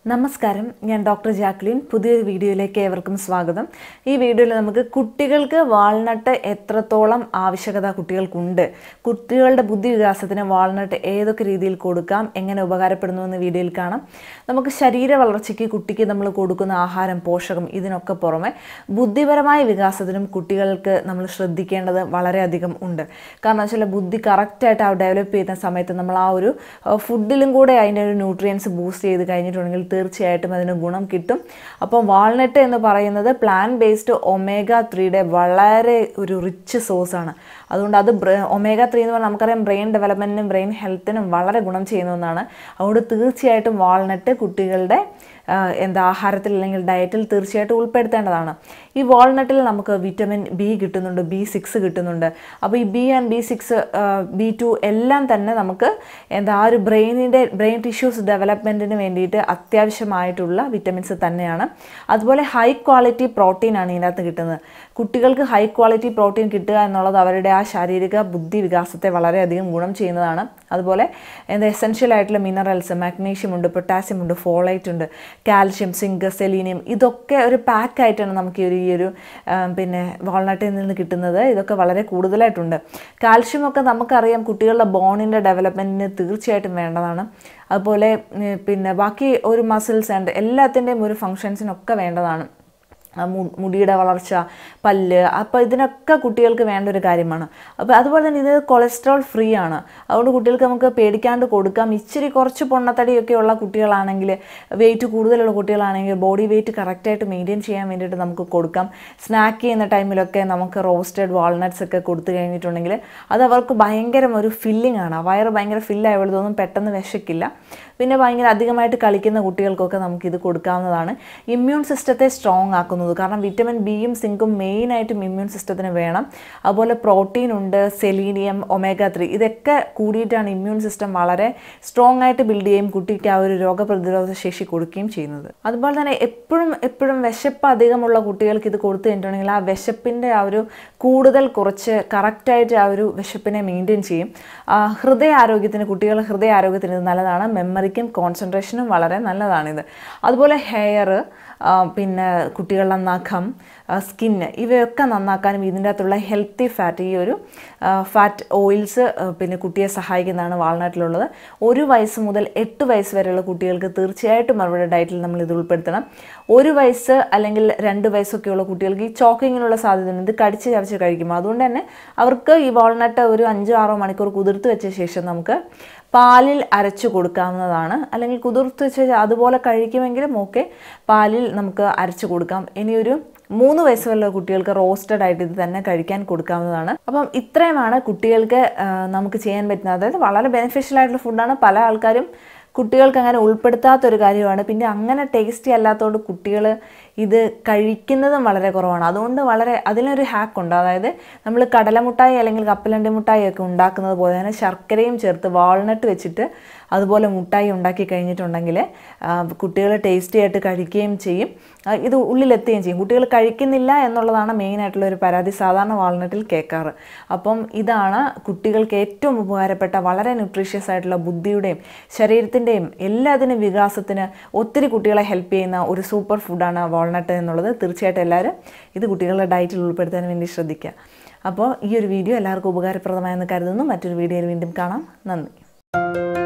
നമസ്കാരം ഞാൻ doctor Jacqueline പുതിയൊരു വീഡിയോയിലേക്ക് ഏവർക്കും സ്വാഗതം ഈ വീഡിയോയിൽ നമുക്ക് കുട്ടികൾക്ക് വാൾനട്ട് എത്രത്തോളം ആവശ്യകത കുട്ടികൾക്കുണ്ട് കുട്ടികളുടെ ബുദ്ധി വികാസത്തിന് വാൾനട്ട് ഏതൊക്കെ രീതിയിൽ കൊടുക്കാം എങ്ങനെ ഉപകാരപ്പെടുന്നു എന്ന് വീഡിയോയിൽ കാണാം നമുക്ക് ശരീര വളർച്ചയ്ക്ക് കുട്ടിക്ക് നമ്മൾ കൊടുക്കുന്ന ആഹാരം പോഷകം ഇതിനൊക്കെ പുറമെ ബുദ്ധിപരമായ വികാസത്തിനും കുട്ടികൾക്ക് നമ്മൾ ശ്രദ്ധിക്കേണ്ടത് വളരെയധികം ഉണ്ട് കാരണം വെച്ചാൽ ബുദ്ധി കറക്റ്റായിട്ട് ആ ഡെവലപ്പ് ചെയ്യുന്ന സമയത്ത് നമ്മൾ ആ ഒരു ഫുഡിലും കൂടെ അതിൻ്റെ ഒരു ന്യൂട്രിയൻസ് ബൂസ്റ്റ് ചെയ്ത് കഴിഞ്ഞിട്ടുണ്ടെങ്കിൽ തീർച്ചയായിട്ടും അതിന് ഗുണം കിട്ടും അപ്പോൾ വാൾനട്ട് എന്ന് പറയുന്നത് പ്ലാൻ ബേസ്ഡ് ഒമേഗ ത്രീയുടെ വളരെ ഒരു റിച്ച് സോഴ്സാണ് അതുകൊണ്ട് അത് ഒമേഗ ത്രീ എന്ന് പറഞ്ഞാൽ നമുക്കറിയാം ബ്രെയിൻ ഡെവലപ്മെൻറ്റിനും ബ്രെയിൻ ഹെൽത്തിനും വളരെ ഗുണം ചെയ്യുന്ന ഒന്നാണ് അതുകൊണ്ട് തീർച്ചയായിട്ടും വാൾനട്ട് കുട്ടികളുടെ എന്താ ആഹാരത്തിൽ അല്ലെങ്കിൽ ഡയറ്റിൽ തീർച്ചയായിട്ടും ഉൾപ്പെടുത്തേണ്ടതാണ് ഈ വാൾനട്ടിൽ നമുക്ക് വിറ്റമിൻ ബി കിട്ടുന്നുണ്ട് ബി സിക്സ് കിട്ടുന്നുണ്ട് അപ്പോൾ ഈ B and B six B two എല്ലാം തന്നെ നമുക്ക് എന്താ ആ ഒരു ബ്രെയിനിൻ്റെ ബ്രെയിൻ ടിഷ്യൂസ് ഡെവലപ്മെൻറ്റിന് വേണ്ടിയിട്ട് അത്യാവശ്യമായിട്ടുള്ള വിറ്റമിൻസ് തന്നെയാണ് അതുപോലെ ഹൈ ക്വാളിറ്റി പ്രോട്ടീനാണ് ഇതിനകത്ത് കിട്ടുന്നത് കുട്ടികൾക്ക് ഹൈ ക്വാളിറ്റി പ്രോട്ടീൻ കിട്ടുക എന്നുള്ളത് അവരുടെ ആ ശാരീരിക ബുദ്ധി വികാസത്തെ വളരെയധികം ഗുണം ചെയ്യുന്നതാണ് അതുപോലെ എന്താ എസെൻഷ്യൽ ആയിട്ടുള്ള മിനറൽസ് മാഗ്നീഷ്യം ഉണ്ട് പൊട്ടാസ്യം ഉണ്ട് ഫോളൈറ്റ് ഉണ്ട് കാൽഷ്യം സിങ്ക് സെലീനിയം ഇതൊക്കെ ഒരു പാക്കായിട്ടാണ് നമുക്ക് ഈ ഒരു ഈ ഒരു പിന്നെ വാൾനട്ടിൽ നിന്ന് കിട്ടുന്നത് ഇതൊക്കെ വളരെ കൂടുതലായിട്ടുണ്ട് കാൽഷ്യം ഒക്കെ നമുക്കറിയാം കുട്ടികളുടെ ബോണിൻ്റെ ഡെവലപ്മെൻറ്റിന് തീർച്ചയായിട്ടും വേണ്ടതാണ് അതുപോലെ പിന്നെ ബാക്കി ഒരു മസിൽസ് ആൻഡ് എല്ലാത്തിൻ്റെയും ഒരു ഫങ്ഷൻസിനൊക്കെ വേണ്ടതാണ് മുടിയുടെ വളർച്ച പല്ല് അപ്പോൾ ഇതിനൊക്കെ കുട്ടികൾക്ക് വേണ്ട ഒരു കാര്യമാണ് അപ്പോൾ അതുപോലെ തന്നെ ഇത് കൊളസ്ട്രോൾ ഫ്രീ ആണ് അതുകൊണ്ട് കുട്ടികൾക്ക് നമുക്ക് പേടിക്കാണ്ട് കൊടുക്കാം ഇച്ചിരി കുറച്ച് പൊണ്ണത്തടിയൊക്കെ ഉള്ള കുട്ടികളാണെങ്കിൽ വെയിറ്റ് കൂടുതലുള്ള കുട്ടികളാണെങ്കിൽ ബോഡി വെയിറ്റ് കറക്റ്റായിട്ട് മെയിൻറ്റെയിൻ ചെയ്യാൻ വേണ്ടിയിട്ട് നമുക്ക് കൊടുക്കാം സ്നാക്ക് ചെയ്യുന്ന ടൈമിലൊക്കെ നമുക്ക് റോസ്റ്റഡ് വാൾനട്ട്സ് ഒക്കെ കൊടുത്തു കഴിഞ്ഞിട്ടുണ്ടെങ്കിൽ അത് അവർക്ക് ഭയങ്കര ഒരു ഫില്ലിംഗ് ആണ് വയറ് ഭയങ്കര ഫില്ലായ പോലെ തോന്നും പെട്ടെന്ന് വിശക്കില്ല പിന്നെ ഭയങ്കര അധികമായിട്ട് കളിക്കുന്ന കുട്ടികൾക്കൊക്കെ നമുക്കിത് കൊടുക്കാവുന്നതാണ് ഇമ്മ്യൂൺ സിസ്റ്റത്തെ സ്ട്രോങ് ആക്കുന്നത് കാരണം വിറ്റമിൻ ബിയും സിങ്കും മെയിനായിട്ടും ഇമ്മ്യൂൺ സിസ്റ്റത്തിന് വേണം അതുപോലെ പ്രോട്ടീൻ ഉണ്ട് സെലീനിയം ഒമേഗ ത്രീ ഇതൊക്കെ കൂടിയിട്ടാണ് ഇമ്മ്യൂൺ സിസ്റ്റം വളരെ സ്ട്രോങ് ആയിട്ട് ബിൽഡ് ചെയ്യുകയും കുട്ടിക്ക് ആ ഒരു രോഗപ്രതിരോധ ശേഷി കൊടുക്കുകയും ചെയ്യുന്നത് അതുപോലെ തന്നെ എപ്പോഴും എപ്പോഴും വിശപ്പ് അധികമുള്ള കുട്ടികൾക്ക് ഇത് കൊടുത്തു കഴിഞ്ഞിട്ടുണ്ടെങ്കിൽ ആ വിശപ്പിൻ്റെ ആ ഒരു കൂടുതൽ കുറച്ച് കറക്റ്റായിട്ട് ആ ഒരു വിശപ്പിനെ മെയിൻറ്റെയിൻ ചെയ്യും ഹൃദയാരോഗ്യത്തിന് കുട്ടികളുടെ ഹൃദയാരോഗ്യത്തിന് ഇത് നല്ലതാണ് മെമ്മറിക്കും കോൺസെൻട്രേഷനും വളരെ നല്ലതാണിത് അതുപോലെ ഹെയർ പിന്നെ കുട്ടികളുടെ നഖം സ്കിന്ന് ഇവയൊക്കെ നന്നാക്കാനും ഇതിൻ്റെ അകത്തുള്ള ഹെൽത്തി ഫാറ്റ് ഈ ഒരു ഫാറ്റ് ഓയിൽസ് പിന്നെ കുട്ടിയെ സഹായിക്കുന്നതാണ് വാൾനട്ടിലുള്ളത് ഒരു വയസ്സ് മുതൽ എട്ട് വയസ്സ് വരെയുള്ള കുട്ടികൾക്ക് തീർച്ചയായിട്ടും അവരുടെ ഡയറ്റിൽ നമ്മൾ ഇത് ഉൾപ്പെടുത്തണം ഒരു വയസ്സ് അല്ലെങ്കിൽ രണ്ട് വയസ്സൊക്കെയുള്ള കുട്ടികൾക്ക് ഈ ചോക്കിങ്ങിനുള്ള സാധ്യതയുണ്ട് ഇത് കടിച്ച് ചവച്ച് കഴിക്കും അതുകൊണ്ട് തന്നെ അവർക്ക് ഈ വാൾനട്ട് ഒരു അഞ്ചോ ആറോ മണിക്കൂർ കുതിർത്ത് വെച്ച ശേഷം നമുക്ക് പാലിൽ അരച്ചു കൊടുക്കാവുന്നതാണ് അല്ലെങ്കിൽ കുതിർത്ത് വെച്ച് അതുപോലെ കഴിക്കുമെങ്കിലും ഓക്കെ പാലിൽ നമുക്ക് അരച്ചു കൊടുക്കാം ഇനിയൊരു മൂന്ന് വയസ്സ് വരെയുള്ള കുട്ടികൾക്ക് റോസ്റ്റഡ് ആയിട്ട് ഇത് തന്നെ കഴിക്കാൻ കൊടുക്കാവുന്നതാണ് അപ്പം ഇത്രയുമാണ് കുട്ടികൾക്ക് നമുക്ക് ചെയ്യാൻ പറ്റുന്നത് അതായത് വളരെ ബെനിഫിഷ്യൽ ആയിട്ടുള്ള ഫുഡാണ് പല ആൾക്കാരും കുട്ടികൾക്ക് അങ്ങനെ ഉൾപ്പെടുത്താത്തൊരു കാര്യമാണ് പിന്നെ അങ്ങനെ ടേസ്റ്റി അല്ലാത്തതുകൊണ്ട് കുട്ടികൾ ഇത് കഴിക്കുന്നതും വളരെ കുറവാണ് അതുകൊണ്ട് വളരെ അതിനൊരു ഹാക്ക് ഉണ്ട് അതായത് നമ്മൾ കടലമുട്ടായി അല്ലെങ്കിൽ കപ്പലണ്ടി മുട്ടായി ഒക്കെ ഉണ്ടാക്കുന്നത് പോലെ തന്നെ ശർക്കരയും ചേർത്ത് വാൾനട്ട് വെച്ചിട്ട് അതുപോലെ മുട്ടായി ഉണ്ടാക്കി കഴിഞ്ഞിട്ടുണ്ടെങ്കിൽ കുട്ടികൾ ടേസ്റ്റി ആയിട്ട് കഴിക്കുകയും ചെയ്യും ഇത് ഉള്ളിലെത്തുകയും ചെയ്യും കുട്ടികൾ കഴിക്കുന്നില്ല എന്നുള്ളതാണ് മെയിനായിട്ടുള്ള ഒരു പരാതി സാധാരണ വാൾനട്ടിൽ കേൾക്കാറ് അപ്പം ഇതാണ് കുട്ടികൾക്ക് ഏറ്റവും ഉപകാരപ്പെട്ട വളരെ ന്യൂട്രീഷ്യസ് ആയിട്ടുള്ള ബുദ്ധിയുടെയും ശരീരത്തിൻ്റെയും എല്ലാത്തിനും വികാസത്തിന് ഒത്തിരി കുട്ടികളെ ഹെൽപ്പ് ചെയ്യുന്ന ഒരു സൂപ്പർ ഫുഡാണ് വാൾനട്ട് എന്നുള്ളത് തീർച്ചയായിട്ടും എല്ലാവരും ഇത് കുട്ടികളുടെ ഡയറ്റിൽ ഉൾപ്പെടുത്താൻ വേണ്ടി ശ്രദ്ധിക്കുക അപ്പോൾ ഈ ഒരു വീഡിയോ എല്ലാവർക്കും ഉപകാരപ്രദമായെന്ന് കരുതുന്നു മറ്റൊരു വീഡിയോയിൽ വീണ്ടും കാണാം നന്ദി